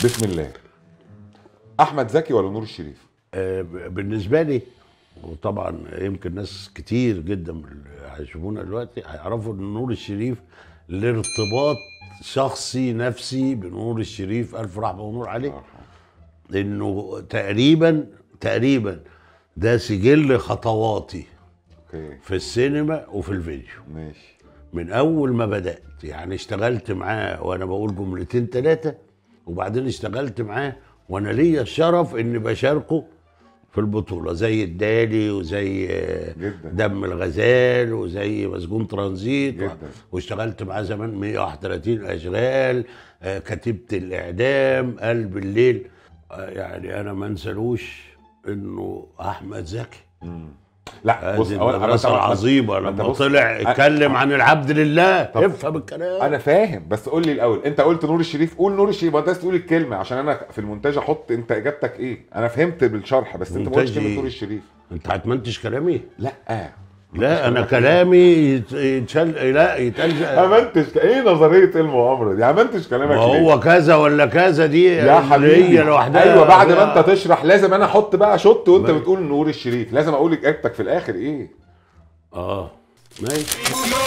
بسم الله احمد زكي ولا نور الشريف آه، ب- بالنسبه لي وطبعا يمكن ناس كتير جدا من اللي هيشوفونا دلوقتي هيعرفوا ان نور الشريف لارتباط شخصي نفسي بنور الشريف الف رحمه ونور عليه انه تقريبا تقريبا ده سجل خطواتي اوكي في السينما وفي الفيديو ماشي من اول ما بدات يعني اشتغلت معاه وانا بقول جملتين ثلاثه وبعدين اشتغلت معاه وانا ليا الشرف اني بشاركه في البطوله زي الدالي وزي آه، جدا. دم الغزال وزي مسجون ترانزيت جدا. واشتغلت معاه زمان 131 اشغال آه، كتيبه الاعدام قلب الليل آه، يعني انا ما انسالوش انه احمد زكي لا بص هذه أولا أنا- المدرسه أنت- العظيمه ما أنت لما بص- طلع أ- اتكلم عن العبد لله طب- افهم الكلام انا فاهم بس قول لي الاول انت قلت نور الشريف قول نور الشريف ما انت تقول الكلمه عشان انا في المونتاج احط انت اجابتك ايه انا فهمت بالشرح بس انت ما قلتش مونتاج كلمه إيه؟ نور الشريف انت هتمنتج كلامي لا لا انا كلامي يت- يتشال لا يتقال امنتج ايه نظريه المؤامره دي امنتج كلامك ما ليه؟ هو كذا ولا كذا دي يا اللي حبيبي هي لوحدها ايوه بعد ما لا. انت تشرح لازم انا احط بقى شوت وانت ما- بتقول نور الشريف لازم اقول اجابتك في الاخر ايه اه ماشي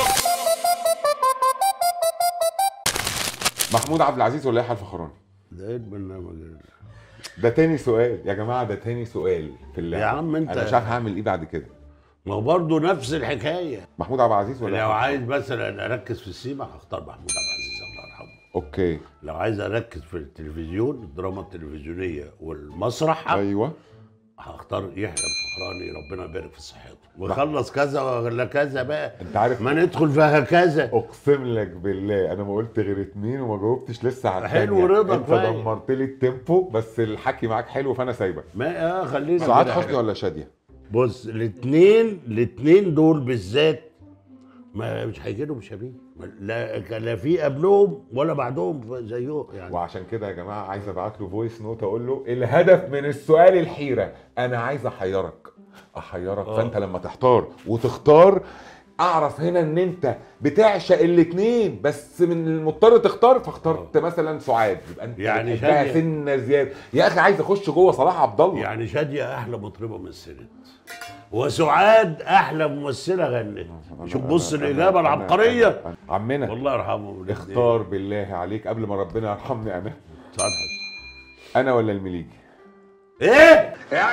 محمود عبد العزيز ولا يحيى الفخراني ده ايه البرنامج ده؟ ده تاني سؤال يا جماعه ده تاني سؤال في اللعبه يا عم انت- انا مش عارف هعمل ايه بعد كده ما هو برضه نفس الحكايه محمود عبد العزيز ولا لو يحيى عايز مثلا اركز في السيما هختار محمود عبد العزيز الله يرحمه اوكي لو عايز اركز في التلفزيون الدراما التلفزيونيه والمسرح ايوه هختار يحيى الفخراني ربنا يبارك في صحته وخلص كذا ولا كذا بقى انت عارف ما ندخل في هكذا اقسم لك بالله انا ما قلت غير اتنين وما جاوبتش لسه على حلو التانية. رضا انت كفاية. دمرت لي التيمبو بس الحكي معاك حلو فانا سايبك ما اه خلينا سعاد كده. حسني ولا شاديه بص الاثنين الاثنين دول بالذات ما مش هيجيلهم شبيه لا لا في قبلهم ولا بعدهم زيهم يعني وعشان كده يا جماعه عايز ابعت له فويس نوت اقول له الهدف من السؤال الحيره انا عايز احيرك احيرك آه. فانت لما تحتار وتختار اعرف هنا ان انت بتعشق الاثنين بس من المضطر تختار فاخترت مثلا سعاد يبقى انت يعني بتحبها شادية. سنه زياده يا اخي عايز اخش جوه صلاح عبد الله يعني شاديه احلى مطربه مثلت وسعاد احلى ممثله غنت شوف بص الاجابه العبقريه عمنا والله يرحمه اختار بالله عليك قبل ما ربنا يرحمني انا سعاد حسني انا ولا المليجي ايه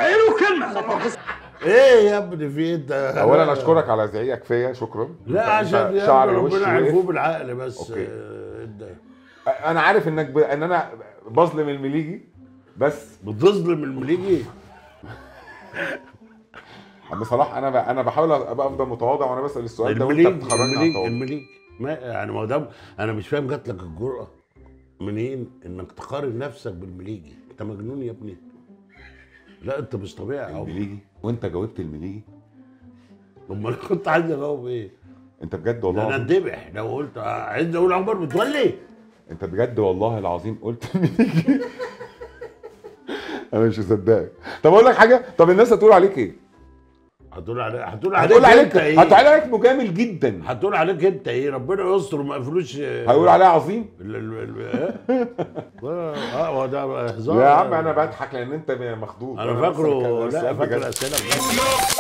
ايه يا ابني في إيه انت اولا اشكرك على زعيقك فيا شكرا لا أنت عشان يا شعر ابني الوش ربنا وقف. يعرفوه بالعقل بس أوكي. آه، انت انا عارف انك ب... ان انا بظلم المليجي بس بتظلم المليجي عم صلاح انا ب... انا بحاول ابقى افضل متواضع وانا بسال السؤال ده وانت المليج بتخرجني على المليج التواضع. المليج ما يعني ما هو ده انا مش فاهم جات لك الجرأه منين انك تقارن نفسك بالمليجي انت مجنون يا ابني لا انت مش طبيعي أو المليجي وانت جاوبت المليجي امال أنا كنت عايز اجاوب ايه؟ انت بجد ده والله انا العظيم اتذبح لو قلت عايز اقول عمر متولي انت بجد والله العظيم قلت المليجي انا مش مصدقك طب اقول لك حاجه طب الناس هتقول عليك ايه هتقول عليك هتقول عليك هتقول عليك انت ايه؟ هتقول عليك مجامل جدا هتقول عليك انت ايه؟ ربنا يستر وما يقفلوش هيقول عليها عظيم ال- ال- ال- اه اه هو ده هزار يا عم انا بضحك لان انت مخضوض انا بس فاكره بتكلم لا السؤال فاكر بجد. اسئله بجد.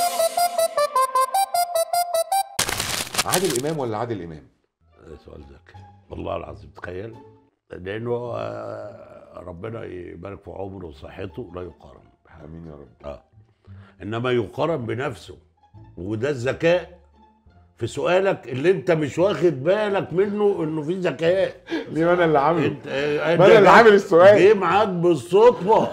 عادل امام ولا عادل امام سؤال ذكي والله العظيم تخيل لانه آه، ربنا يبارك في عمره وصحته لا يقارن امين يا رب اه انما يقارن بنفسه وده الذكاء في سؤالك اللي انت مش واخد بالك منه انه في ذكاء ليه انا اللي عامله انت آه، ما انا اللي عامل السؤال جه معاك بالصدفه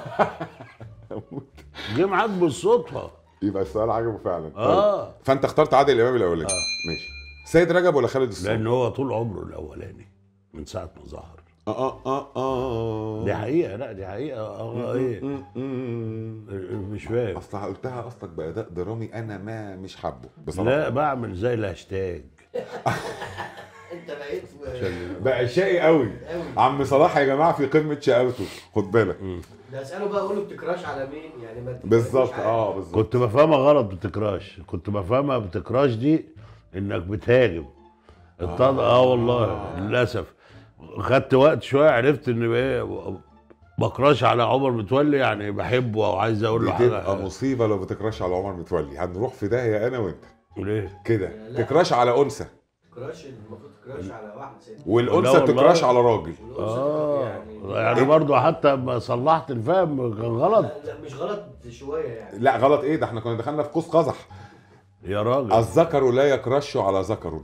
جه معاك بالصدفه يبقى السؤال عجبه فعلا اه طيب. فانت اخترت عادل امام الاولاني آه. ماشي سيد رجب ولا خالد الصاوي لان هو طول عمره الاولاني من ساعه ما ظهر اه اه اه دي حقيقه لا دي حقيقه اه ايه م- م- مش فاهم اصل قلتها اصلك باداء درامي انا ما مش حابه بصراحه لا بعمل زي الهاشتاج انت بقيت بقى شقي قوي عم صلاح يا جماعه في قمه شقاوته خد بالك ده اساله بقى اقول له بتكراش على مين يعني ما تكراش بالظبط على- اه بالظبط كنت بفهمها غلط بتكراش كنت بفهمها بتكراش دي انك بتهاجم الطلقه اه والله للاسف خدت وقت شويه عرفت ان ايه بكراش على عمر متولي يعني بحبه او عايز اقول له بتبقى حاجه مصيبه لو بتكراش على عمر متولي هنروح في داهيه انا وانت ليه؟ كده لا. تكراش على انثى كراش المفروض كراش على واحده ست لا والانثى والله. تكراش على راجل والأنثى اه يعني يعني برضه حتى ما صلحت الفهم كان غلط لا, لا مش غلط شويه يعني لا غلط ايه ده احنا كنا دخلنا في قوس قزح يا راجل الذكر لا يكرش على ذكر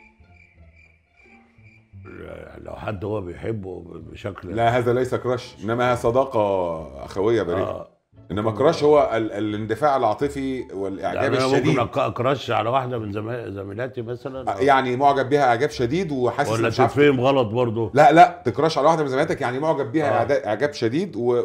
يعني لو حد هو بيحبه بشكل لا هذا ليس كراش انما هي صداقه اخويه بريئه آه. انما كراش هو ال- الاندفاع العاطفي والاعجاب يعني انا الشديد ممكن أك- اكرش على واحده من زما- زميلاتي مثلا يعني معجب بيها اعجاب شديد وحاسس ولا مش عارف تتفهم غلط برضه لا لا تكراش على واحده من زميلاتك يعني معجب بيها آه. إعدا- اعجاب شديد و...